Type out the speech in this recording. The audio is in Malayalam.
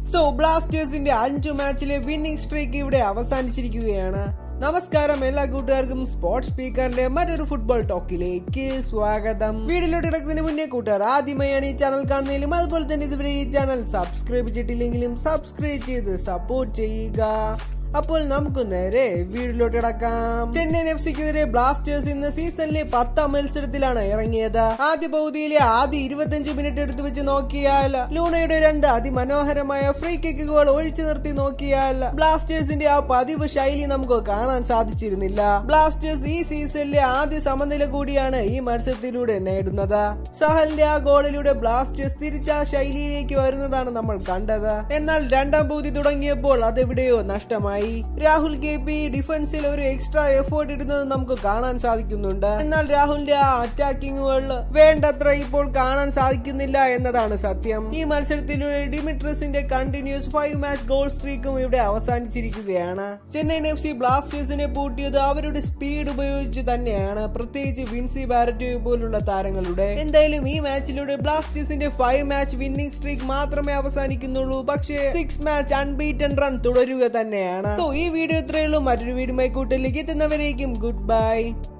സോ ബ്ലാസ്റ്റേഴ്സിന്റെ അഞ്ചു മാച്ചിലെ വിന്നിംഗ് സ്ട്രീക്ക് ഇവിടെ അവസാനിച്ചിരിക്കുകയാണ് നമസ്കാരം എല്ലാ കൂട്ടുകാർക്കും സ്പോർട്സ് സ്പീക്കറിന്റെ മറ്റൊരു ഫുട്ബോൾ ടോക്കിലേക്ക് സ്വാഗതം വീഡിയോയിലോട്ട് കിടക്കുന്നതിന് മുന്നേ കൂട്ടുകാർ ആദ്യമായാണ് ഈ ചാനൽ കാണുന്നതിലും അതുപോലെ തന്നെ ഇതുവരെ ഈ ചാനൽ സബ്സ്ക്രൈബ് ചെയ്തിട്ടില്ലെങ്കിലും സബ്സ്ക്രൈബ് ചെയ്ത് സപ്പോർട്ട് ചെയ്യുക അപ്പോൾ നമുക്ക് നേരെ വീട്ടിലോട്ട് കിടക്കാം ചെന്നൈയിൻ എഫ് സിക്കെതിരെ ബ്ലാസ്റ്റേഴ്സ് ഇന്ന് സീസണിലെ പത്താം മത്സരത്തിലാണ് ഇറങ്ങിയത് ആദ്യ പകുതിയിലെ ആദ്യ ഇരുപത്തിയഞ്ച് മിനിറ്റ് എടുത്തു വെച്ച് നോക്കിയാൽ ലൂണയുടെ രണ്ട് അതിമനോഹരമായ ഫ്രീ കിക്കുകൾ ഒഴിച്ചു നിർത്തി നോക്കിയാൽ ബ്ലാസ്റ്റേഴ്സിന്റെ ആ പതിവ് ശൈലി നമുക്ക് കാണാൻ സാധിച്ചിരുന്നില്ല ബ്ലാസ്റ്റേഴ്സ് ഈ സീസണിലെ ആദ്യ സമനില കൂടിയാണ് ഈ മത്സരത്തിലൂടെ നേടുന്നത് സഹലിന്റെ ആ ഗോളിലൂടെ ബ്ലാസ്റ്റേഴ്സ് തിരിച്ച ആ ശൈലിയിലേക്ക് വരുന്നതാണ് നമ്മൾ കണ്ടത് എന്നാൽ രണ്ടാം പകുതി തുടങ്ങിയപ്പോൾ അതെവിടെയോ നഷ്ടമായി രാഹുൽ കെ പി ഡിഫൻസിൽ ഒരു എക്സ്ട്രാ എഫേർട്ട് ഇടുന്നത് നമുക്ക് കാണാൻ സാധിക്കുന്നുണ്ട് എന്നാൽ രാഹുലിന്റെ ആ അറ്റാക്കിങ്ങുകൾ വേണ്ടത്ര ഇപ്പോൾ കാണാൻ സാധിക്കുന്നില്ല എന്നതാണ് സത്യം ഈ മത്സരത്തിലൂടെ ഡിമിട്രസിന്റെ കണ്ടിന്യൂസ് ഫൈവ് മാച്ച് ഗോൾ സ്ട്രീക്കും ഇവിടെ അവസാനിച്ചിരിക്കുകയാണ് ചെന്നൈയിൻ എഫ് സി ബ്ലാസ്റ്റേഴ്സിനെ പൂട്ടിയത് അവരുടെ സ്പീഡ് ഉപയോഗിച്ച് തന്നെയാണ് പ്രത്യേകിച്ച് വിൻസി ബാരറ്റോ പോലുള്ള താരങ്ങളുടെ എന്തായാലും ഈ മാച്ചിലൂടെ ബ്ലാസ്റ്റേഴ്സിന്റെ ഫൈവ് മാച്ച് വിന്നിംഗ് സ്ട്രീക്ക് മാത്രമേ അവസാനിക്കുന്നുള്ളൂ പക്ഷേ സിക്സ് മാച്ച് അൺബീറ്റൻ റൺ തുടരുക തന്നെയാണ് സോ ഈ വീഡിയോ ഇത്രയുള്ളൂ മറ്റൊരു വീഡിയോ കൂട്ടിലേക്ക് എത്തുന്നവരേക്കും ഗുഡ് ബൈ